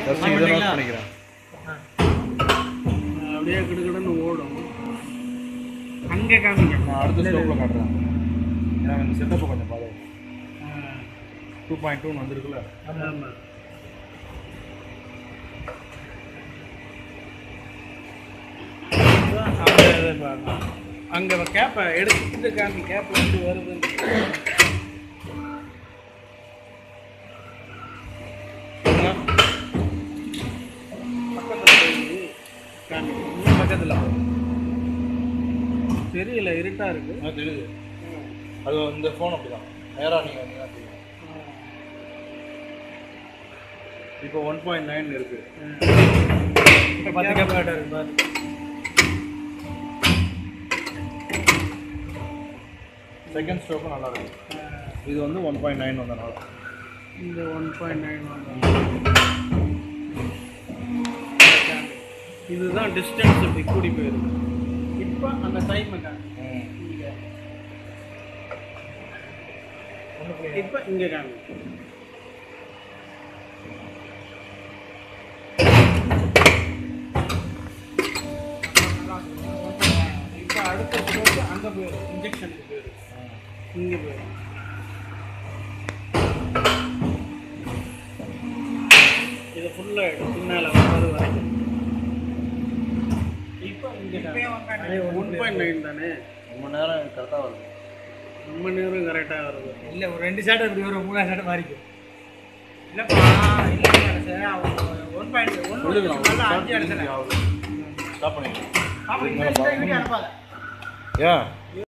First இதை note பண்ணிக்கிறேன் அப்படியே கிடுகிடுன்னு ஓடும் அங்கே காமிங்க நான் அடுத்த ஸ்டோப்பில் காட்டுறேன் ஏன்னா இந்த செட்டப்பை கொஞ்சம் பாரு டூ பாயிண்ட் டூன்னு வந்திருக்குல்ல ஆமாம் அங்கே கேப்பை எடுத்து இந்த காமி கேப் வந்து வருது பக்கத்தில் தெரியல இருட்டா இருக்கு ஆ தெரியுது அது இந்த ஃபோன் அப்படி தான் நேராக நீங்கள் வந்தீங்கன்னா தெரியும் இப்போ ஒன் பாயிண்ட் நைன் இருக்குது இப்போ பத்து கேப் இருக்கு பாரு செகண்ட் ஸ்டோக்கும் நல்லா இருக்கு இது வந்து ஒன் பாயிண்ட் நைன் வந்தனால இந்த ஒன் பாயிண்ட் நைன் இதுதான் டிஸ்டன்ஸ் இப்படி கூடி போயிருக்கு இப்போ அந்த டைமை காமி இங்க. இப்போ இங்கே காமி இப்போ அடுத்த ஸ்டோக்கு அங்கே போயிடும் இன்ஜெக்ஷனுக்கு போயிடும் இங்கே போயிடும் இது ஃபுல்லாக பின்னால் வர்றது வரைக்கும் இப்போ இங்கே ஒன் பாயிண்ட் நைன் தானே ரொம்ப நேரம் கரெக்டாக வருது ரொம்ப நேரம் கரெக்டாக வருது இல்லை ஒரு ரெண்டு ஷாட் இப்படி வரும் மூணாவது ஷாட் மாறிக்கும் இல்லைப்பா இல்லை ஒன் பாயிண்ட் சொல்லிக்கலாம் அஞ்சு இடத்துல ஸ்டாப் பண்ணிக்கலாம் அப்போ இந்த வீடியோ அனுப்பாத ஏன்